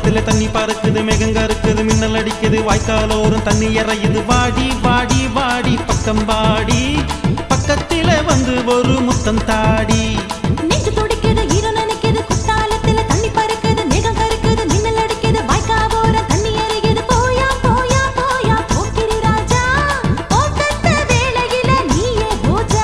குற்றாலத்துல தண்ணி பறக்குது மேகங்க இருக்குது மின்னல் அடிக்குது வாய்க்காலோரம் தண்ணி இறையுது வாடி வாடி வாடி பக்கம் வாடி பக்கத்தில வந்து ஒரு முத்தம் தாடி நெஞ்சு துடிக்குது ஈரம் நனைக்குது குத்தாலத்துல தண்ணி பறக்குது மேகம் கருக்குது மின்னல் அடிக்குது வாய்க்காவோர தண்ணி எறியுது போயா போயா போயா போக்கிரி ராஜா போக்கத்த வேளையில நீயே போஜா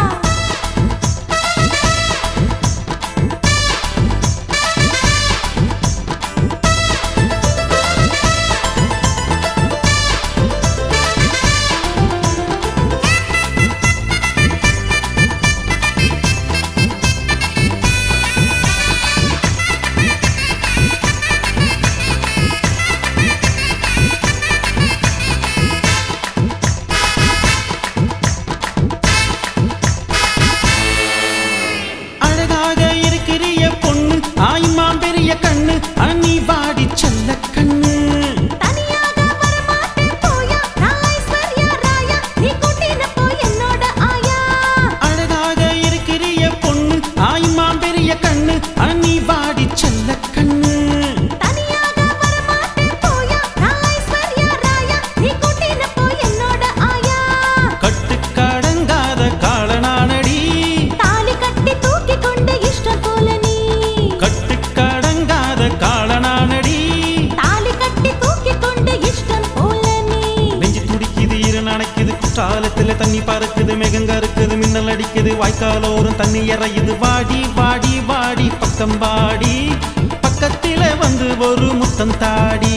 அழகாக இருக்கிறிய பொண்ணு ஆயுமாம் பெரிய கண்ணு அணி வாடி செல்ல கண்ணு தனியாக வரமாட்டேன் போயா நான் ஐஸ்வர்யா ராயா நீ கூட்டின போய் என்னோட ஆயா அழகாக இருக்கிறிய பொண்ணு ஆயுமாம் பெரிய கண்ணு அணி வாடி செல்ல கண்ணு தனியாக வரமாட்டேன் போயா நான் ஐஸ்வர்யா ராயா நீ கூட்டின போய் என்னோட ஆயா கட்டுக்கடங்காத காலனானடி தாலி கட்டி தூக்கி கொண்டு இஷ்டம் போல நீ கட்டுக்கடங்காத காலனானடி தாலி கட்டி தூக்கி கொண்டு இஷ்டம் போல நீ நெஞ்சு துடிக்குது இரு நனைக்குது குற்றாலத்துல தண்ணி பறக்குது மேகங்க இருக்குது மின்னல் அடிக்குது வாய்க்காலோரம் தண்ணி இறையுது வாடி வாடி வாடி பக்கம் வாடி பக்கத்தில வந்து ஒரு முத்தம் தாடி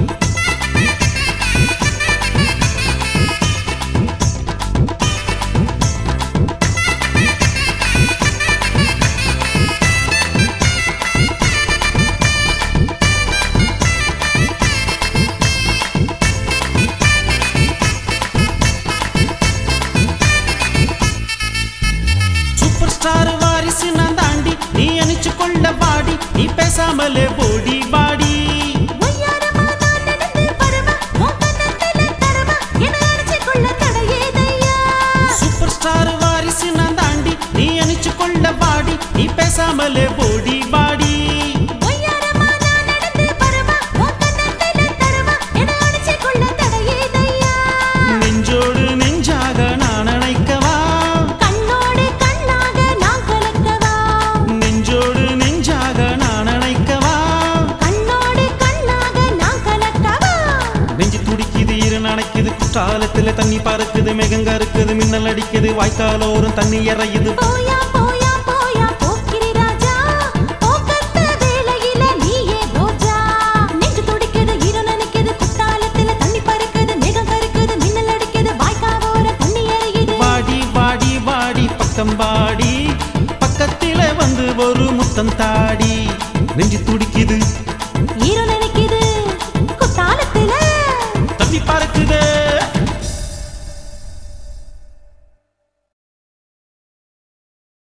சூப்பர் ஸ்டார் வாரிசு நான் தாண்டி நீ அணிச்சு கொள்ள வாடி நீ பேசாமலே போடி வாடி ஒய்யாரமா நான் நடந்து வருவா உன் கன்னத்தில தரவா என அடிச்சுக் கொள்ள தடையேதையா சூப்பர் ஸ்டார் வாரிசு நான் தாண்டி நீ அணிச்சு கொள்ள வாடி நீ பேசாமலே போடி வாடி ஒய்யாரமா நான் நடந்து வருவா உன் கன்னத்தில தரவா என அடிச்சுக் கொள்ள தடையேதையா நெஞ்சோடு நெஞ்சாக நான் அணைக்கவா கண்ணோடு கண்ணாக நான் கலக்கவா நெஞ்சோடு நெஞ்சாக நான் அணைக்கவா கண்ணோடு கண்ணாக நான் கலக்கவா நெஞ்சு துடிக்குது இரு நனைக்குது குற்றாலத்துல தண்ணி பறக்குது மேகங்க இருக்குது மின்னல் அடிக்குது வாய்க்காலோரம் தண்ணி இறையுது போயா போயா போயா போக்கிரி ராஜா போக்கத்த வேளையில நீயே போஜா நெஞ்சு துடிக்குது ஈரம் நனைக்குது குத்தாலத்துல தண்ணி பறக்குது மேகம் கருக்குது மின்னல் அடிக்குது வாய்க்காவோர தண்ணி எறியுது வாடி வாடி வாடி பக்கம் வாடி பக்கத்தில வந்து ஒரு முத்தம் தாடி நெஞ்சு துடிக்குது